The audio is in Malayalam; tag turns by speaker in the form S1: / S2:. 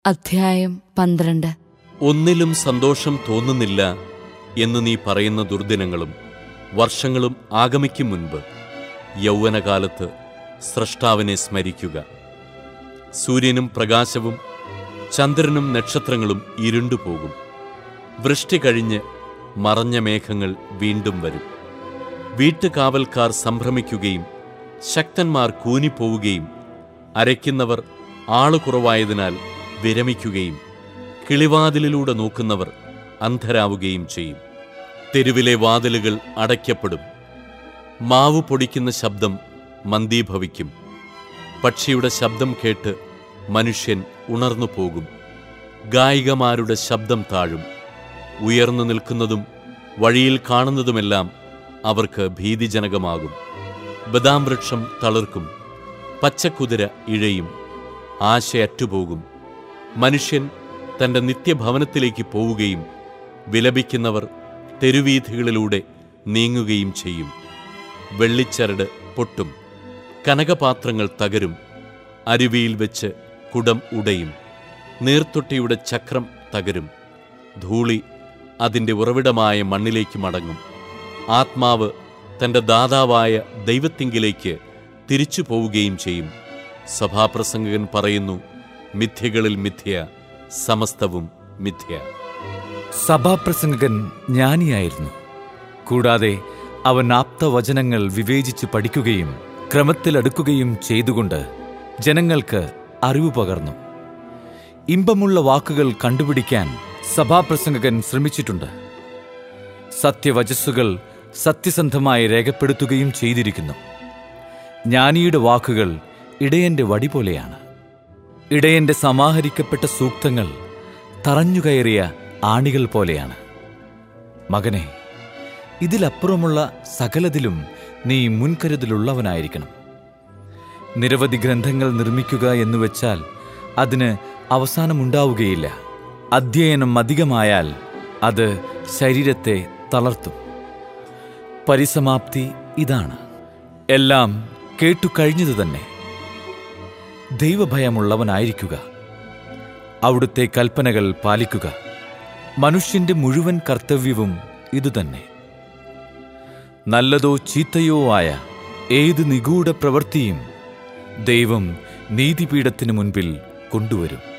S1: അധ്യായം പന്ത്രണ്ട്
S2: ഒന്നിലും സന്തോഷം തോന്നുന്നില്ല എന്ന് നീ പറയുന്ന ദുർദിനങ്ങളും വർഷങ്ങളും ആഗമിക്കും മുൻപ് യൗവനകാലത്ത് സ്രഷ്ടാവിനെ സ്മരിക്കുക സൂര്യനും പ്രകാശവും ചന്ദ്രനും നക്ഷത്രങ്ങളും ഇരുണ്ടുപോകും വൃഷ്ടി കഴിഞ്ഞ് മറഞ്ഞ മേഘങ്ങൾ വീണ്ടും വരും വീട്ടുകാവൽക്കാർ സംഭ്രമിക്കുകയും ശക്തന്മാർ കൂനിപ്പോവുകയും അരയ്ക്കുന്നവർ ആളുകുറവായതിനാൽ വിരമിക്കുകയും കിളിവാതിലിലൂടെ നോക്കുന്നവർ അന്ധരാവുകയും ചെയ്യും തെരുവിലെ വാതിലുകൾ അടയ്ക്കപ്പെടും മാവ് പൊടിക്കുന്ന ശബ്ദം മന്ദീഭവിക്കും പക്ഷിയുടെ ശബ്ദം കേട്ട് മനുഷ്യൻ ഉണർന്നു പോകും ഗായികമാരുടെ ശബ്ദം താഴും ഉയർന്നു നിൽക്കുന്നതും വഴിയിൽ കാണുന്നതുമെല്ലാം അവർക്ക് ഭീതിജനകമാകും ബദാം വൃക്ഷം തളിർക്കും പച്ചക്കുതിര ഇഴയും ആശയറ്റുപോകും മനുഷ്യൻ തന്റെ നിത്യഭവനത്തിലേക്ക് പോവുകയും വിലപിക്കുന്നവർ തെരുവീഥികളിലൂടെ നീങ്ങുകയും ചെയ്യും വെള്ളിച്ചരട് പൊട്ടും കനകപാത്രങ്ങൾ തകരും അരുവിയിൽ വെച്ച് കുടം ഉടയും നീർത്തൊട്ടിയുടെ ചക്രം തകരും ധൂളി അതിൻ്റെ ഉറവിടമായ മണ്ണിലേക്ക് മടങ്ങും ആത്മാവ് തൻ്റെ ദാതാവായ ദൈവത്തിങ്കിലേക്ക് തിരിച്ചു പോവുകയും ചെയ്യും സഭാപ്രസംഗകൻ പറയുന്നു മിഥ്യകളിൽ മിഥ്യ സമസ്തവും മിഥ്യ
S3: സഭാപ്രസംഗകൻ ജ്ഞാനിയായിരുന്നു കൂടാതെ അവൻ ആപ്തവചനങ്ങൾ വിവേചിച്ച് പഠിക്കുകയും ക്രമത്തിലെടുക്കുകയും ചെയ്തുകൊണ്ട് ജനങ്ങൾക്ക് അറിവ് പകർന്നു ഇമ്പമുള്ള വാക്കുകൾ കണ്ടുപിടിക്കാൻ സഭാപ്രസംഗകൻ ശ്രമിച്ചിട്ടുണ്ട് സത്യവചസ്സുകൾ സത്യസന്ധമായി രേഖപ്പെടുത്തുകയും ചെയ്തിരിക്കുന്നു ജ്ഞാനിയുടെ വാക്കുകൾ ഇടയന്റെ വടി പോലെയാണ് ഇടയന്റെ സമാഹരിക്കപ്പെട്ട സൂക്തങ്ങൾ തറഞ്ഞുകയറിയ ആണികൾ പോലെയാണ് മകനെ ഇതിലപ്പുറമുള്ള സകലതിലും നീ മുൻകരുതലുള്ളവനായിരിക്കണം നിരവധി ഗ്രന്ഥങ്ങൾ നിർമ്മിക്കുക എന്നുവെച്ചാൽ അതിന് അവസാനമുണ്ടാവുകയില്ല അധ്യയനം അധികമായാൽ അത് ശരീരത്തെ തളർത്തും പരിസമാപ്തി ഇതാണ് എല്ലാം കേട്ടുകഴിഞ്ഞതു തന്നെ ദൈവഭയമുള്ളവനായിരിക്കുക അവിടുത്തെ കൽപ്പനകൾ പാലിക്കുക മനുഷ്യന്റെ മുഴുവൻ കർത്തവ്യവും ഇതുതന്നെ നല്ലതോ ചീത്തയോ ആയ ഏത് നിഗൂഢ പ്രവൃത്തിയും ദൈവം നീതിപീഠത്തിനു മുൻപിൽ കൊണ്ടുവരും